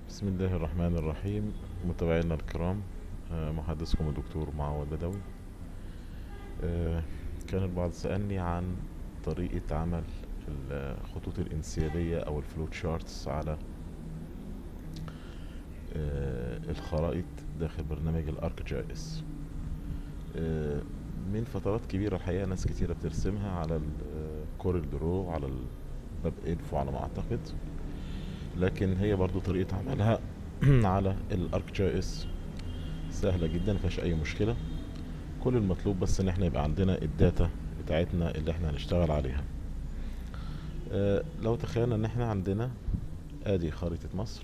بسم الله الرحمن الرحيم متابعينا الكرام آه، محدثكم الدكتور معوض بدوي آه، كان البعض سألني عن طريقة عمل الخطوط الانسيابية أو الفلوت شارتس على آه، الخرائط داخل برنامج الارك جي اس آه، من فترات كبيرة الحقيقة ناس كتيرة بترسمها على الكورل درو على الباب انفو على ما اعتقد لكن هي برضو طريقة عملها على الارك جي اس سهلة جدا مفيهاش اي مشكلة كل المطلوب بس ان احنا يبقى عندنا الداتا بتاعتنا اللي احنا هنشتغل عليها آه، لو تخيلنا ان احنا عندنا ادي خريطة مصر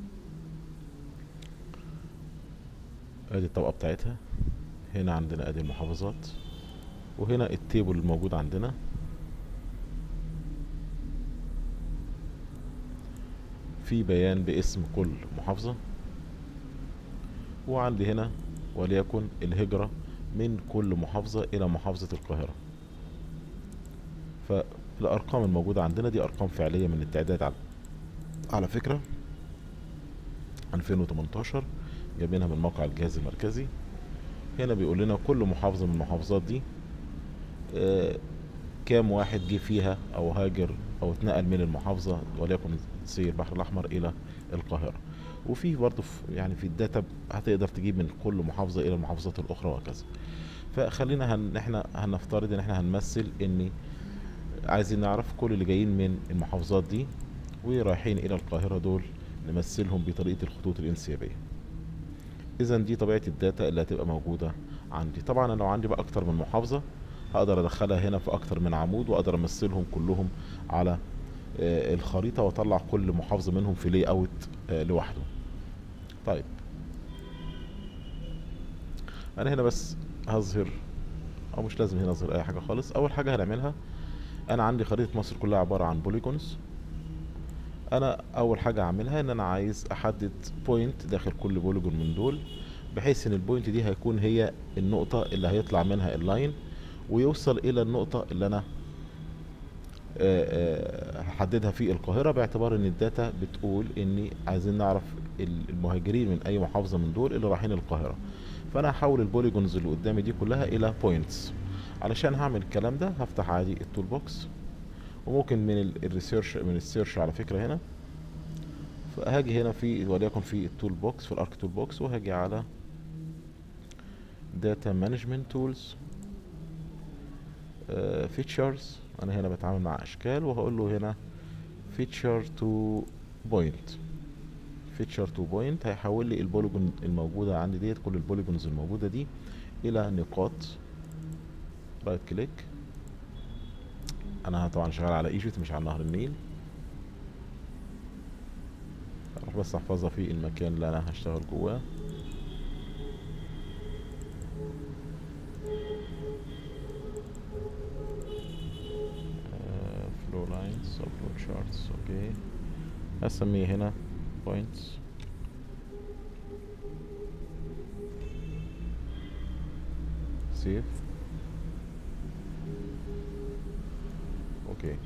ادي الطبقة بتاعتها هنا عندنا ادي المحافظات وهنا التيبل الموجود عندنا في بيان باسم كل محافظة وعندي هنا وليكن الهجرة من كل محافظة إلى محافظة القاهرة فالأرقام الموجودة عندنا دي أرقام فعلية من التعداد على على فكرة 2018 جايبينها من موقع الجهاز المركزي هنا بيقول لنا كل محافظة من المحافظات دي آه، كام واحد جه فيها أو هاجر أو اتنقل من المحافظة وليكن سي البحر الأحمر إلى القاهرة وفي برضه في يعني في الداتا هتقدر تجيب من كل محافظة إلى المحافظات الأخرى وهكذا فخلينا هن احنا هنفترض ان احنا هنمثل ان عايزين نعرف كل اللي جايين من المحافظات دي ورايحين الى القاهرة دول نمثلهم بطريقة الخطوط الانسيابية اذا دي طبيعة الداتا اللي هتبقى موجودة عندي طبعا انا لو عندي بقى اكتر من محافظة هقدر ادخلها هنا في اكتر من عمود واقدر امثلهم كلهم على آه، الخريطة واطلع كل محافظة منهم في لي اوت آه، لوحده طيب انا هنا بس هظهر او مش لازم هنا اظهر اي حاجة خالص اول حاجة هنعملها انا عندي خريطة مصر كلها عبارة عن بوليجونز انا اول حاجة هعملها ان انا عايز احدد بوينت داخل كل بوليجون من دول بحيث ان البوينت دي هيكون هي النقطة اللي هيطلع منها اللاين ويوصل الى النقطة اللي انا آه، آه، هحددها في القاهرة باعتبار ان الداتا بتقول اني عايزين نعرف ال- المهاجرين من اي محافظة من دول اللي رايحين القاهرة فانا هحول البوليجونز اللي قدامي دي كلها الى بوينتس علشان هعمل الكلام ده هفتح عادي التول بوكس وممكن من ال- الريسيرش من السيرش على فكرة هنا فهاجي هنا في وليكن في التول بوكس في الارك تول بوكس وهاجي على داتا مانجمنت تولز فيتشرز انا هنا بتعامل مع اشكال وهقول له هنا فيتشر تو بوينت فيتشر تو بوينت هيحول لي البوليجون الموجوده عندي ديت كل البوليجونز الموجوده دي الى نقاط رايت كليك انا طبعا شغال على ايجيبت مش على نهر النيل اروح بس احفظها في المكان اللي انا هشتغل جواه فلو لاينز او فلو شارتس اوكي هسميه هنا بوينتس سيف اوكي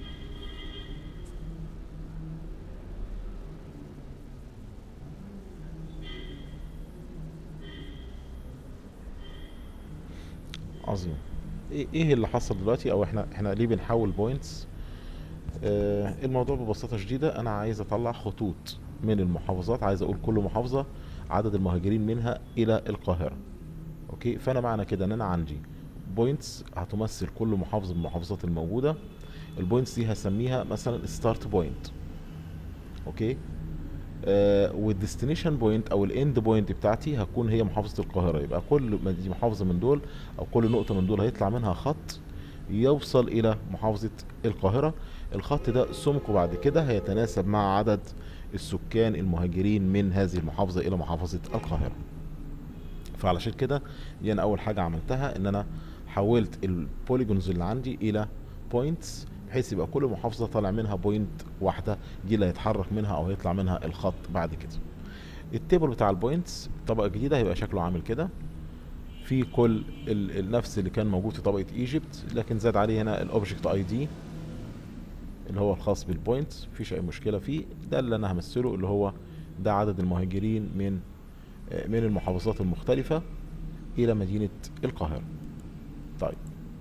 عظيم ايه إيه اللي حصل دلوقتي او احنا احنا ليه بنحول بوينتس آه الموضوع ببساطة شديدة انا عايز اطلع خطوط من المحافظات عايز اقول كل محافظة عدد المهاجرين منها الى القاهرة اوكي فانا معنى كده ان انا عندي بوينتس هتمثل كل محافظة من المحافظات الموجودة البوينتس دي هسميها مثلا ستارت بوينت اوكي آه والديستنيشن بوينت او الاند بوينت بتاعتي هتكون هي محافظة القاهرة يبقى كل ما دي محافظة من دول او كل نقطة من دول هيطلع منها خط يوصل الى محافظة القاهرة الخط ده سمكه بعد كده هيتناسب مع عدد السكان المهاجرين من هذه المحافظة الى محافظة القاهرة فعلشان كده دي انا اول حاجة عملتها ان انا حولت البوليجونز اللي عندي الى بوينتس بحيث يبقى كل محافظة طالع منها بوينت واحدة دي اللي هيتحرك منها او هيطلع منها الخط بعد كده التيبل بتاع البوينتس طبقة جديدة هيبقى شكله عامل كده في كل ال- النفس اللي كان موجود في طبقة ايجيبت لكن زاد عليه هنا الاوبجكت اي دي اللي هو الخاص بالبوينتس مفيش اي مشكلة فيه ده اللي انا همثله اللي هو ده عدد المهاجرين من آه، من المحافظات المختلفة إلى مدينة القاهرة طيب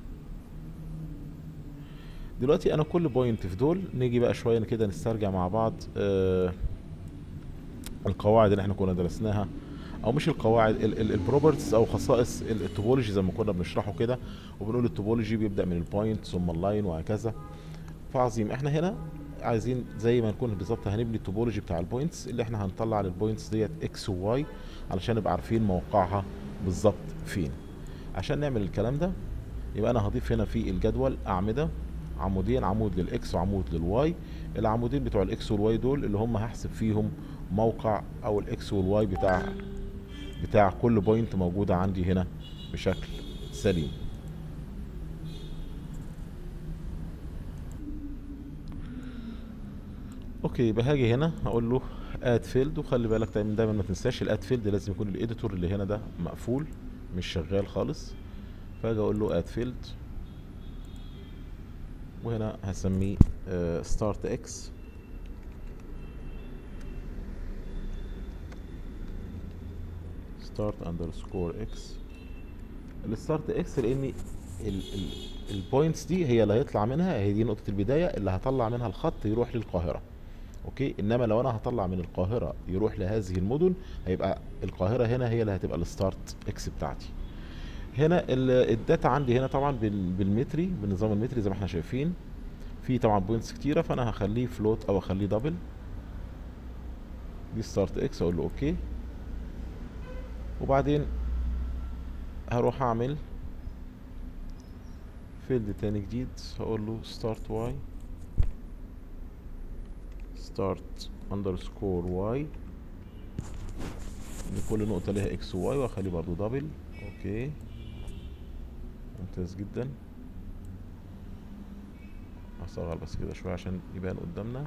دلوقتي أنا كل بوينت في دول نيجي بقى شوية كده نسترجع مع بعض آه، القواعد اللي احنا كنا درسناها او مش القواعد البروبرتيز او خصائص ال- التوبولوجي زي ما كنا بنشرحه كده وبنقول التوبولوجي بيبدا من البوينت ثم اللاين وهكذا فعظيم احنا هنا عايزين زي ما نكون بالظبط هنبني التوبولوجي بتاع البوينتس اللي احنا هنطلع للبوينتس ديت اكس وواي علشان نبقى عارفين موقعها بالظبط فين عشان نعمل الكلام ده يبقى انا هضيف هنا في الجدول اعمده عمودين عمود للاكس وعمود للواي العمودين بتوع الاكس والواي دول اللي هم هحسب فيهم موقع او الاكس والواي بتاع بتاع كل بوينت موجودة عندي هنا بشكل سليم اوكي يبقى هاجي هنا هقول له اد فيلد وخلي بالك دايما دايما ما تنساش الاد فيلد لازم يكون الايديتور اللي هنا ده مقفول مش شغال خالص فاجي اقول له اد فيلد وهنا هسميه ستارت اكس ستارت اندرسكور اكس الستارت اكس لان البوينتس دي هي اللي هيطلع منها هي دي نقطة البداية اللي هطلع منها الخط يروح للقاهرة اوكي انما لو انا هطلع من القاهرة يروح لهذه المدن هيبقى القاهرة هنا هي اللي هتبقى الستارت اكس بتاعتي هنا ال- الداتا عندي هنا طبعا بال- بالمتري بالنظام المتري زي ما احنا شايفين في طبعا بوينتس كتيرة فانا هخليه فلوت او اخليه دبل دي ستارت اكس اقول له اوكي وبعدين هروح اعمل فيلد تاني جديد هقول له start y start underscore y ان كل نقطة ليها x و y واخليه برضو دبل اوكي ممتاز جدا هصغر بس كده شوية عشان يبان قدامنا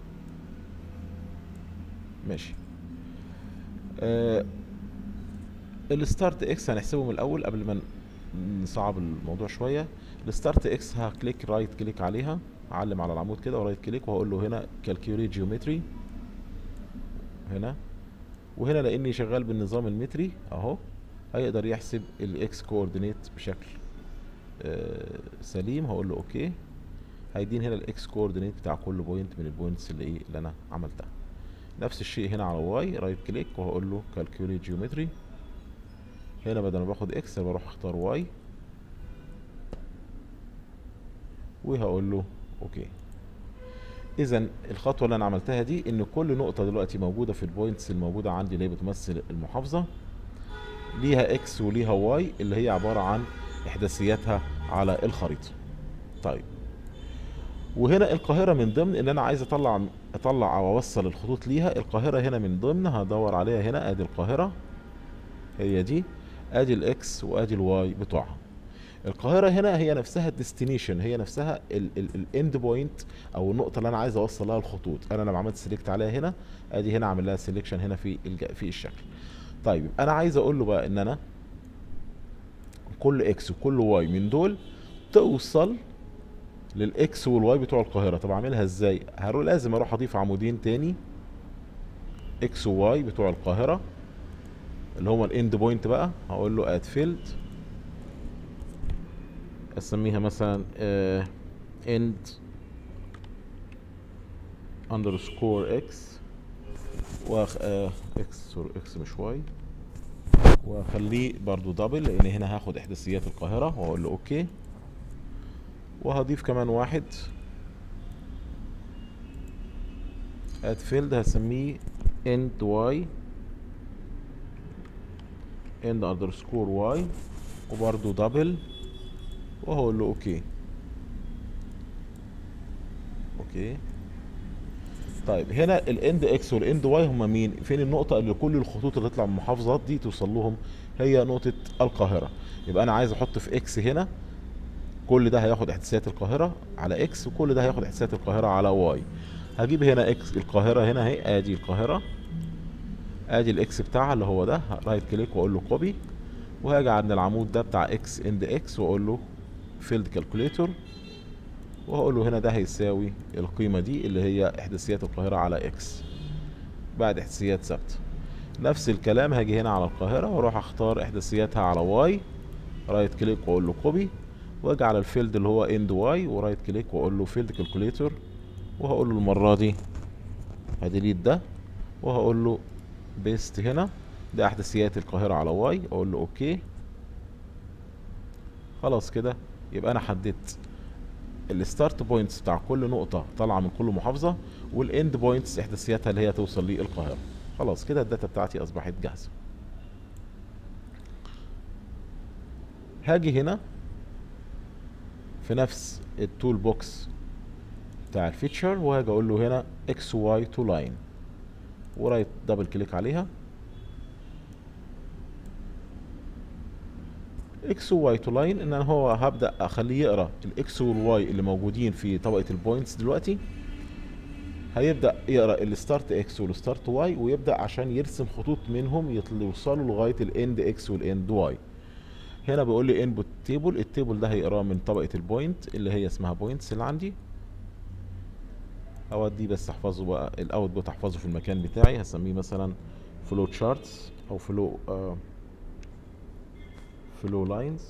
ماشي آه الستارت اكس هنحسبه من الاول قبل ما نصعب الموضوع شويه الستارت اكس هكليك رايت كليك عليها اعلم على العمود كده ورايت كليك وهقول له هنا كالكيوليت جيومتري هنا وهنا لاني شغال بالنظام المتري اهو هيقدر يحسب الاكس كوردينيت بشكل آه سليم هقول له اوكي هيدين هنا الاكس كوردينيت بتاع كل بوينت من البوينتس اللي ايه اللي انا عملتها نفس الشيء هنا على واي رايت كليك وهقول له كالكيوليت جيومتري هنا بدل ما باخد اكس بروح اختار واي وهقول له اوكي اذا الخطوه اللي انا عملتها دي ان كل نقطه دلوقتي موجوده في البوينتس الموجوده عندي اللي هي بتمثل المحافظه ليها اكس وليها واي اللي هي عباره عن احداثياتها على الخريطه طيب وهنا القاهره من ضمن ان انا عايز اطلع اطلع او اوصل الخطوط ليها القاهره هنا من ضمن هدور عليها هنا ادي القاهره هي دي ادي الاكس وادي الواي بتوعها القاهرة هنا هي نفسها الديستنيشن هي نفسها الاند بوينت او النقطة اللي انا عايز اوصل لها الخطوط انا لما عملت سيلكت عليها هنا ادي هنا عامل لها سيلكشن هنا في الج... في الشكل طيب انا عايز اقول له بقى ان انا كل اكس وكل واي من دول توصل للاكس والواي بتوع القاهرة طب اعملها ازاي هروح لازم اروح اضيف عمودين تاني اكس وواي بتوع القاهرة اللي هما الاند بوينت بقى هقول له اد فيلد اسميها مثلا اند اندرسكور اكس واخ اكس سوري اكس مش واي واخليه برضو دبل لان هنا هاخد احداثيات القاهرة واقول له اوكي وهضيف كمان واحد اد فيلد هسميه end y end underscore y وبرضو دبل وهقول له اوكي اوكي طيب هنا الاند اكس والاند واي هما مين فين النقطه اللي كل الخطوط اللي تطلع من المحافظات دي توصل لهم هي نقطه القاهره يبقى انا عايز احط في اكس هنا كل ده هياخد احداثيات القاهره على اكس وكل ده هياخد احداثيات القاهره على واي هجيب هنا اكس القاهره هنا اهي ادي القاهره ادي الاكس بتاعها اللي هو ده رايت كليك واقول له كوبي وهاجي عند العمود ده بتاع اكس اند اكس واقول له فيلد كالكوليتور وهقول له هنا ده هيساوي القيمة دي اللي هي إحداثيات القاهرة على إكس بعد احداثيات ثابته نفس الكلام هاجي هنا على القاهره واروح اختار احداثياتها على واي رايت كليك واقول له كوبي واجي على الفيلد اللي هو اند واي ورايت كليك واقول له فيلد كالكوليتور وهقول له المره دي هديليت ده وهقول له بيست هنا ده احداثيات القاهره على واي اقول له اوكي خلاص كده يبقى انا حددت الستارت بوينتس بتاع كل نقطة طالعة من كل محافظة والاند بوينتس احداثياتها اللي هي توصل للقاهرة خلاص كده الداتا بتاعتي اصبحت جاهزة هاجي هنا في نفس التول بوكس بتاع الفيتشر وهاجي اقول له هنا اكس واي تو لاين ورايت دبل كليك عليها اكس وواي تو لاين ان انا هو هبدا اخليه يقرا الاكس والواي اللي موجودين في طبقه البوينتس دلوقتي هيبدا يقرا الستارت اكس والستارت واي ويبدا عشان يرسم خطوط منهم يطل- يوصلوا لغايه الاند اكس والاند واي هنا بيقول لي انبوت تيبل التيبل ده هيقراه من طبقه البوينت اللي هي اسمها بوينتس اللي عندي اوديه بس احفظه بقى الاوتبوت احفظه في المكان بتاعي هسميه مثلا فلو تشارتس او فلو آه فلو لاينز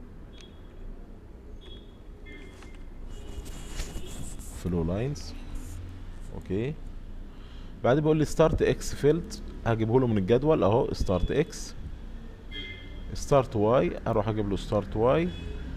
فلو لاينز اوكي بعدين بيقول لي ستارت اكس فيلد هجيبه له من الجدول اهو ستارت اكس ستارت واي اروح اجيب له ستارت واي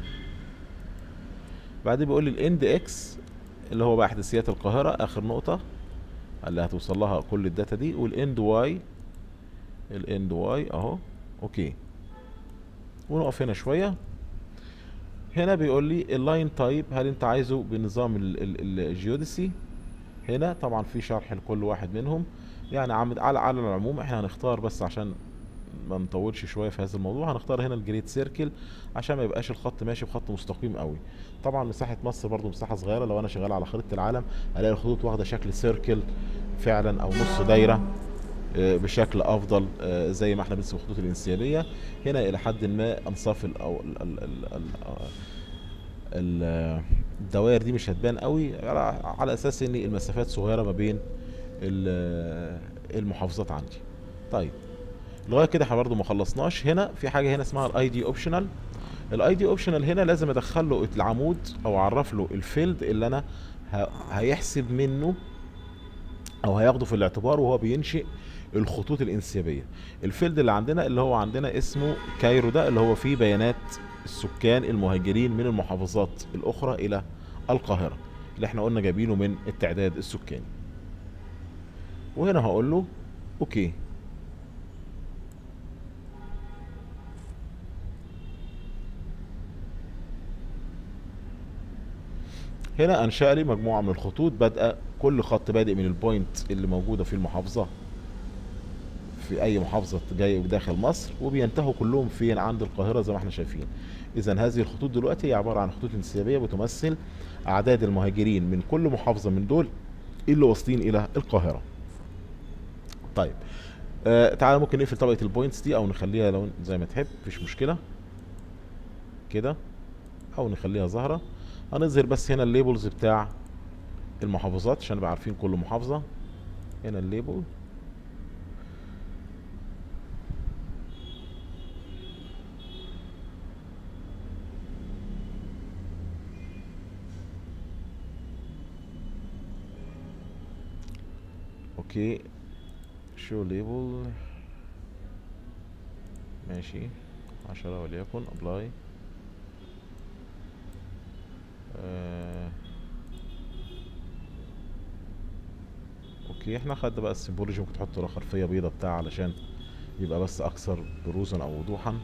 بعدين بيقول لي الاند اكس اللي هو بقى احداثيات القاهره اخر نقطه اللي هتوصل لها كل الداتا دي والاند واي الاند واي اهو اوكي ونقف هنا شويه هنا بيقول لي اللاين تايب هل انت عايزه بنظام ال- ال- الجيودسي هنا طبعا في شرح لكل واحد منهم يعني عم- على على العموم احنا هنختار بس عشان ما نطولش شويه في هذا الموضوع هنختار هنا الجريد سيركل عشان ما يبقاش الخط ماشي بخط مستقيم قوي طبعا مساحه مصر برضو مساحه صغيره لو انا شغال على خريطه العالم الاقي الخطوط واخده شكل سيركل فعلا او نص دايره آه، بشكل افضل آه، زي ما احنا بنرسم الخطوط الانسيابيه هنا الى حد ما انصاف ال او ال ال ال ال ال الدوائر دي مش هتبان قوي على, على اساس ان المسافات صغيره ما بين ال- المحافظات عندي طيب لغايه كده احنا برضه ما خلصناش هنا في حاجه هنا اسمها الاي دي اوبشنال الاي دي اوبشنال هنا لازم ادخل له العمود او اعرف له الفيلد اللي انا ه- هيحسب منه او هياخده في الاعتبار وهو بينشئ الخطوط الانسيابيه الفيلد اللي عندنا اللي هو عندنا اسمه كايرو ده اللي هو فيه بيانات السكان المهاجرين من المحافظات الاخرى الى القاهره اللي احنا قلنا جايبينه من التعداد السكاني وهنا هقول له اوكي هنا انشأ لي مجموعه من الخطوط بادئه كل خط بادئ من البوينت اللي موجوده في المحافظه في اي محافظه جايه داخل مصر وبينتهوا كلهم فين عند القاهره زي ما احنا شايفين اذا هذه الخطوط دلوقتي هي عباره عن خطوط انسيابيه بتمثل اعداد المهاجرين من كل محافظه من دول اللي واصلين الى القاهره طيب آه تعالى ممكن نقفل طبقه البوينتس دي او نخليها لو زي ما تحب مفيش مشكله كده او نخليها ظاهره هنظهر بس هنا الليبلز بتاع المحافظات عشان نبقى عارفين كل محافظه هنا الليبل اوكي شو ليبل ماشي عشرة وليكن ابلاي آه. اوكي احنا خدنا بقى السيمبولوجي ممكن تحط له خلفيه بيضه بتاع علشان يبقى بس اكثر بروزا او وضوحا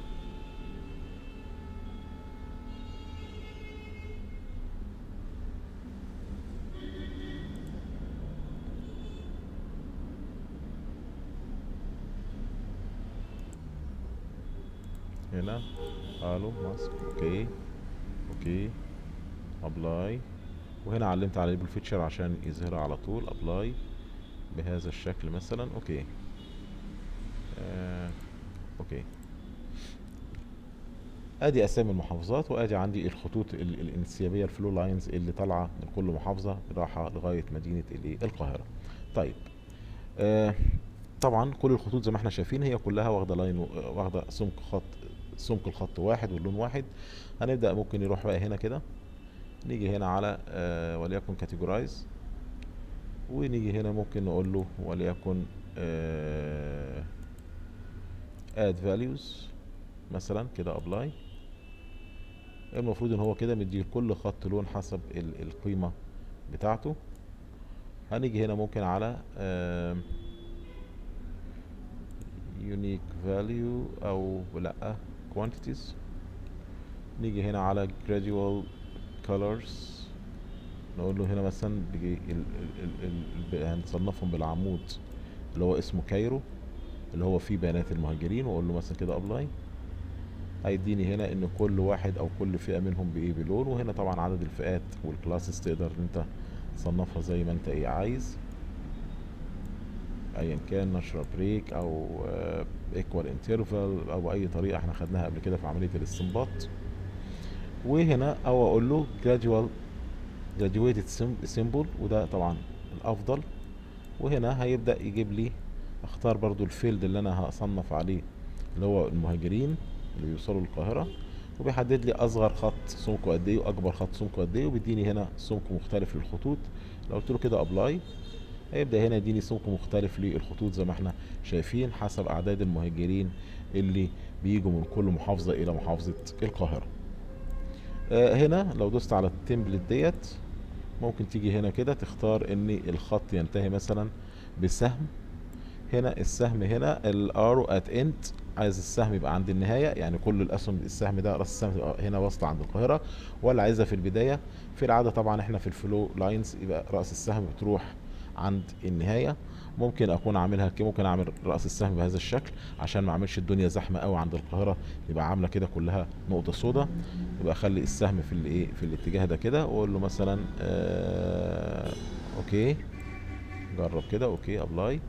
هنا الو ماسك اوكي اوكي ابلاي وهنا علمت على ليبل فيتشر عشان يظهرها على طول ابلاي بهذا الشكل مثلا اوكي آه. اوكي ادي اسامي المحافظات وادي عندي الخطوط ال- الانسيابيه الفلو لاينز اللي طالعه من كل محافظه رايحه لغايه مدينه الايه القاهره طيب آه طبعا كل الخطوط زي ما احنا شايفين هي كلها واخده لاين و- واخده سمك خط سمك الخط واحد واللون واحد هنبدا ممكن نروح بقى هنا كده نيجي هنا على آه وليكن كاتيجورايز ونيجي هنا ممكن نقول له وليكن آه add values مثلا كده apply المفروض ان هو كده مدي لكل خط لون حسب ال- القيمة بتاعته هنيجي هنا ممكن على آم، unique value او لا quantities نيجي هنا على gradual colors نقول له هنا مثلا بيجي ال ال ال ال هنصنفهم بالعمود اللي هو اسمه كايرو اللي هو فيه بيانات المهاجرين واقول له مثلا كده ابلاي هيديني هنا ان كل واحد او كل فئة منهم بايه بلون وهنا طبعا عدد الفئات والكلاسز تقدر ان انت تصنفها زي ما انت ايه عايز ايا كان نشرة بريك او ايكوال انترفال او اي طريقة احنا خدناها قبل كده في عملية الاستنباط وهنا او اقول له gradual graduated sim- symbol وده طبعا الافضل وهنا هيبدأ يجيب لي اختار برضو الفيلد اللي انا هصنف عليه اللي هو المهاجرين اللي بيوصلوا القاهرة وبيحدد لي اصغر خط سمكه قد ايه واكبر خط سمكه قد ايه وبيديني هنا سمك مختلف للخطوط لو قلت له كده ابلاي هيبدأ هنا يديني سمك مختلف للخطوط زي ما احنا شايفين حسب اعداد المهاجرين اللي بيجوا من كل محافظة الى محافظة القاهرة آه، هنا لو دوست على التمبلت ديت ممكن تيجي هنا كده تختار ان الخط ينتهي مثلا بسهم هنا السهم هنا الارو ات اند عايز السهم يبقى عند النهاية يعني كل الاسهم السهم ده راس السهم تبقى هنا واصلة عند القاهرة ولا عايزها في البداية في العادة طبعا احنا في الفلو لاينز يبقى راس السهم بتروح عند النهاية ممكن اكون عاملها كده ممكن اعمل راس السهم بهذا الشكل عشان ما اعملش الدنيا زحمة قوي عند القاهرة يبقى عاملة كده كلها نقطة سودا يبقى اخلي السهم في الايه في الاتجاه ده كده واقول له مثلا آه اوكي جرب كده اوكي ابلاي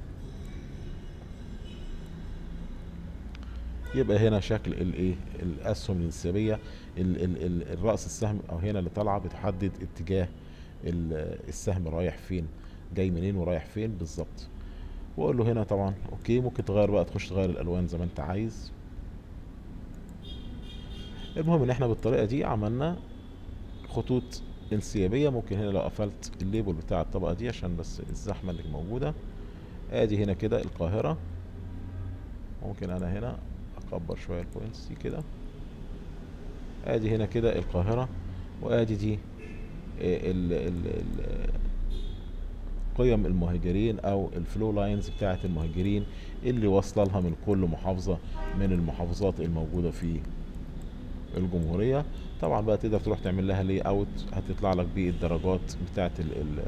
يبقى هنا شكل الايه الاسهم الانسيابيه ال ال ال الراس السهم او هنا اللي طالعه بتحدد اتجاه ال- السهم رايح فين جاي منين ورايح فين بالظبط واقول له هنا طبعا اوكي ممكن تغير بقى تخش تغير الالوان زي ما انت عايز المهم ان احنا بالطريقه دي عملنا خطوط انسيابيه ممكن هنا لو قفلت الليبل بتاع الطبقه دي عشان بس الزحمه اللي موجوده ادي هنا كده القاهره ممكن انا هنا اكبر شويه البوينتس دي كده ادي هنا كده القاهره وادي دي آه، ال ال ال قيم المهاجرين او الفلو لاينز بتاعه المهاجرين اللي واصله لها من كل محافظه من المحافظات الموجوده في الجمهوريه طبعا بقى تقدر تروح تعمل لها لي اوت هتطلع لك بالدرجات بتاعه ال ال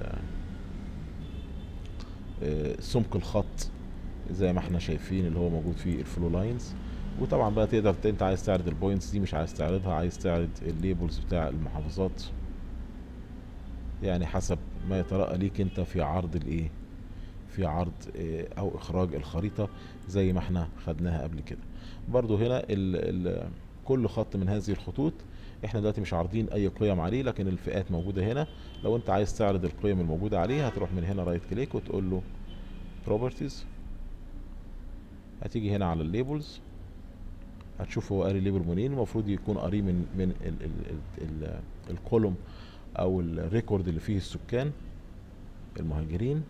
آه، سمك الخط زي ما احنا شايفين اللي هو موجود في الفلو لاينز وطبعا بقى تقدر ت- انت عايز تعرض البوينتس دي مش عايز تعرضها عايز تعرض الليبلز بتاع المحافظات يعني حسب ما يترقى ليك انت في عرض الايه في عرض اه، او اخراج الخريطة زي ما احنا خدناها قبل كده برضو هنا ال ال كل خط من هذه الخطوط احنا دلوقتي مش عارضين اي قيم عليه لكن الفئات موجودة هنا لو انت عايز تعرض القيم الموجودة عليه هتروح من هنا رايت كليك وتقول له properties هتيجي هنا على الليبلز هتشوف هو قاري الليبل منين المفروض يكون قاريه من من ال ال ال ال الكولوم او الريكورد اللي فيه السكان المهاجرين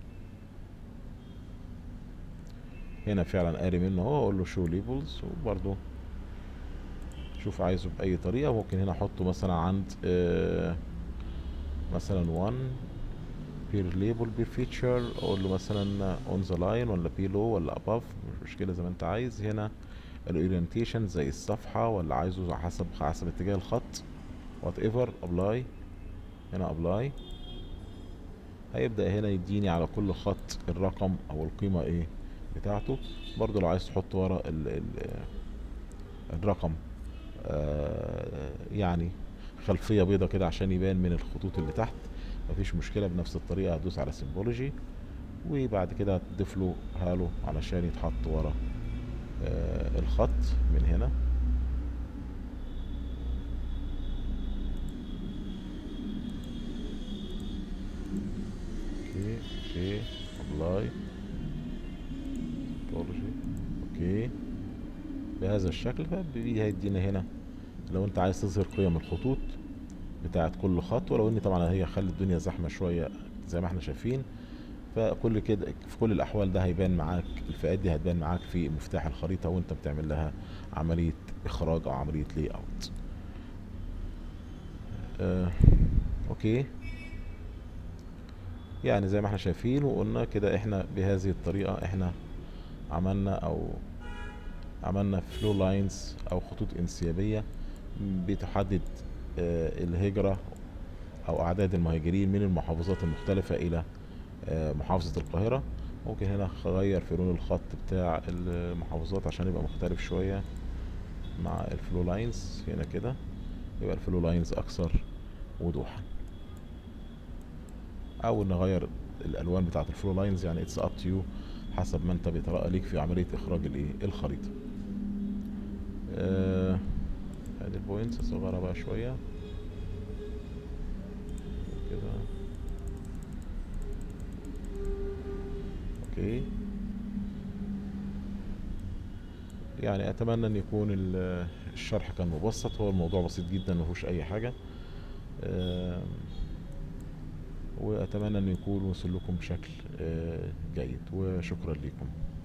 هنا فعلا قاري منه هو اقول له شو ليبلز وبرضه شوف عايزه باي طريقه ممكن هنا احطه مثلا عند آه مثلا 1 بير ليبل بير فيتشر اقول له مثلا اون ذا لاين ولا بيلو ولا اباف مش مشكله زي ما انت عايز هنا الاورينتيشن زي الصفحه ولا عايزه حسب حسب اتجاه الخط وات ايفر ابلاي هنا ابلاي هيبدا هنا يديني على كل خط الرقم او القيمه ايه بتاعته برضو لو عايز تحط ورا ال ال الرقم آه يعني خلفيه بيضه كده عشان يبان من الخطوط اللي تحت مفيش مشكله بنفس الطريقه هتدوس على سيمبولوجي وبعد كده هتضيف له هالو علشان يتحط ورا آه الخط من هنا اوكي اوكي ابلاي بهذا الشكل فبيدينا هنا لو انت عايز تظهر قيم الخطوط بتاعت كل خط ولو ان طبعا هي خلي الدنيا زحمة شوية زي ما احنا شايفين فكل كده في كل الاحوال ده هيبان معاك الفئات دي هتبان معاك في مفتاح الخريطة وانت بتعمل لها عملية اخراج او عملية لي اوت آه، اوكي يعني زي ما احنا شايفين وقلنا كده احنا بهذه الطريقة احنا عملنا او عملنا فلو لاينز او خطوط انسيابية بتحدد آه، الهجرة او اعداد المهاجرين من المحافظات المختلفة الى آه، محافظة القاهرة ممكن هنا اغير في لون الخط بتاع المحافظات عشان يبقى مختلف شوية مع الفلو لاينز هنا كده يبقى الفلو لاينز اكثر وضوحا او نغير الالوان بتاعه الفلو لاينز يعني اتس اب تو يو حسب ما انت بيترقى ليك في عمليه اخراج الايه الخريطه آه، ادي البوينتس اصغرها بقى شويه كده اوكي يعني اتمنى ان يكون ال- الشرح كان مبسط هو الموضوع بسيط جدا مفيهوش اي حاجه آم، واتمنى ان يكون وصل لكم بشكل آه، جيد وشكرا لكم